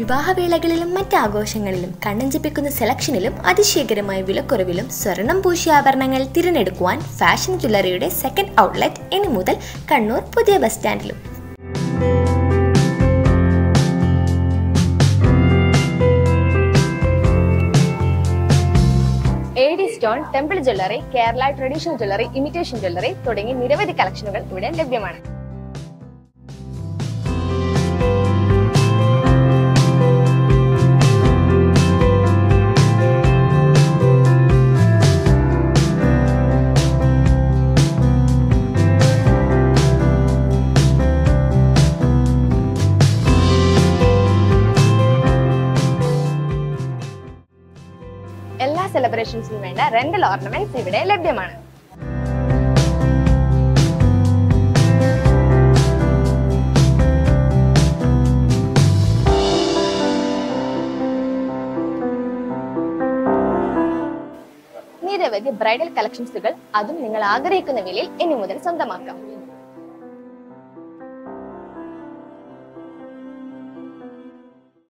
വിവാഹവേളകളിലും മറ്റ് ആഘോഷങ്ങളിലും കണ്ണഞ്ചിപ്പിക്കുന്ന സെലക്ഷനിലും അതിശയകരമായ വിലക്കുറവിലും സ്വർണം പൂശിയ ആഭരണങ്ങൾ തിരഞ്ഞെടുക്കുവാൻ ഫാഷൻ ജ്വല്ലറിയുടെ സെക്കൻഡ് ഔട്ട്ലെറ്റ് ഇനി മുതൽ കണ്ണൂർ പുതിയ ബസ് സ്റ്റാൻഡിലും A D stone temple jewellery Kerala traditional jewellery imitation jewellery തുടങ്ങി നിരവധി കളക്ഷനുകൾ ഇവിടെ ലഭ്യമാണ് എല്ലാ സെലിബ്രേഷൻസിനും വേണ്ട റെന്റൽ ഓർണമെന്റ്സ് ഇവിടെ ലഭ്യമാണ് നിരവധി ബ്രൈഡൽ കളക്ഷൻസുകൾ അതും നിങ്ങൾ ആഗ്രഹിക്കുന്ന വിലയിൽ ഇനി മുതൽ സ്വന്തമാക്കാം